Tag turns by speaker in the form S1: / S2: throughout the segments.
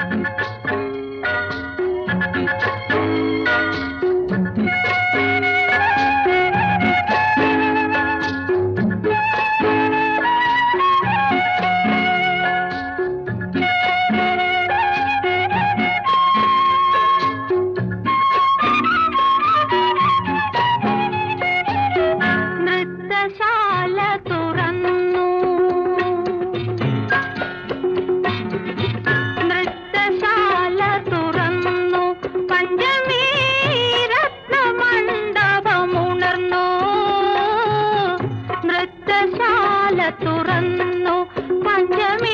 S1: നൃത്തശാല തുറന്നു നൃത്തശാല തുറന്നു പഞ്ചമീ രത്നമണ്ഡപമുണർന്നു നൃത്തശാല തുറന്നു പഞ്ചമീ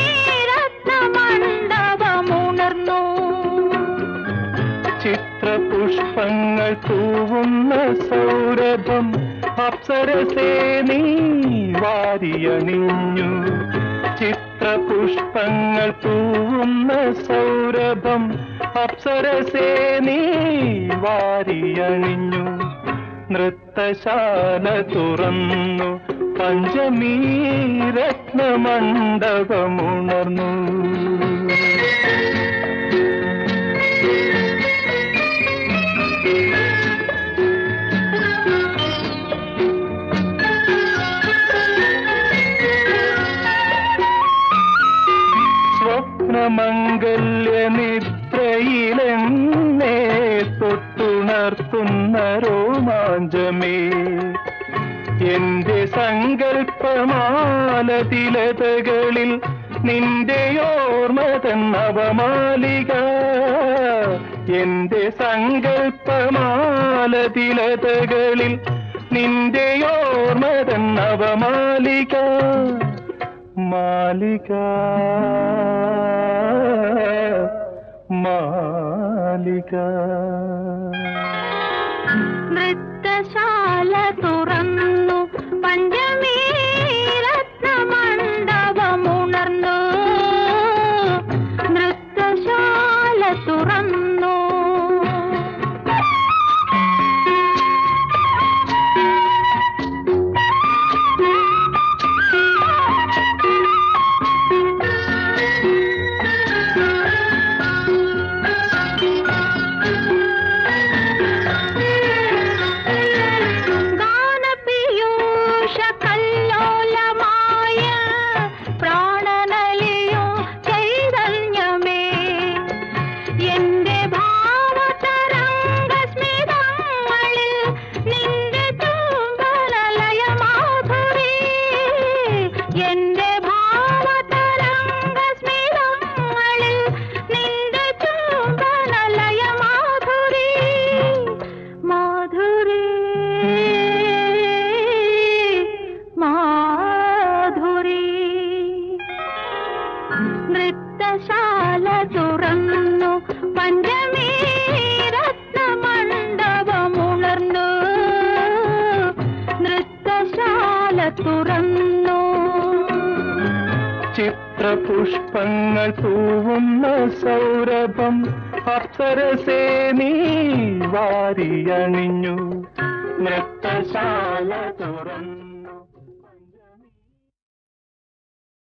S1: രത്നമണ്ഡപമുണർന്നു
S2: ചിത്രപുഷ്പങ്ങൾ തൂവുന്ന സൗരഭം അപ്സരസേ നീ വാരിയണിഞ്ഞു ചിത്രപുഷ്പങ്ങൾ തൂവുന്ന സൗരഭം അപ്സരസേ നീ വാരിയണിഞ്ഞു നൃത്തശാല തുറന്നു പഞ്ചമീ രത്നമണ്ഡപമുണർന്നു സ്വപ്നമംഗല്യ നിദ്രയിലെന്നെ തൊട്ടുണർത്തുന്ന രോമാഞ്ചമേ എന്റെ സങ്കല്പമാലതിലതകളിൽ നിന്റെ ഓർമ്മതൻ നവമാലിക എന്റെ സങ്കല്പമാലതിലതകളിൽ നിന്റെ ഓർമ്മതൻ നവമാലിക മാലിക മാലിക
S1: നൃത്തശാല തുറന്നു പഞ്ചമീ രത്നമണ്ഡപമുണർന്നു നൃത്തശാല തുറന്നു ഗാനപീയൂഷ കല്ലോലമായ പ്രാണനലിയും ചൈതന്യമേ എന്റെ ഭാവതരംഗ സ്മിതങ്ങളിൽ നിന്റെ ചുംബനലയ മാധുരി എന്റെ ഭാവതരംഗ സ്മിതങ്ങളിൽ നിന്റെ ചുംബനലയ മാധുരി മാധുരി മാധുരി നൃത്തശാല തുറന്നു പഞ്ചമീ രത്നമണ്ഡപമുണർന്നു നൃത്തശാല തുറന്നു
S2: ചിത്രപുഷ്പങ്ങൾ തൂവുന്ന സൗരഭം അപ്സരസേ നീ വാരിയണിഞ്ഞു നൃത്തശാല തുറന്നു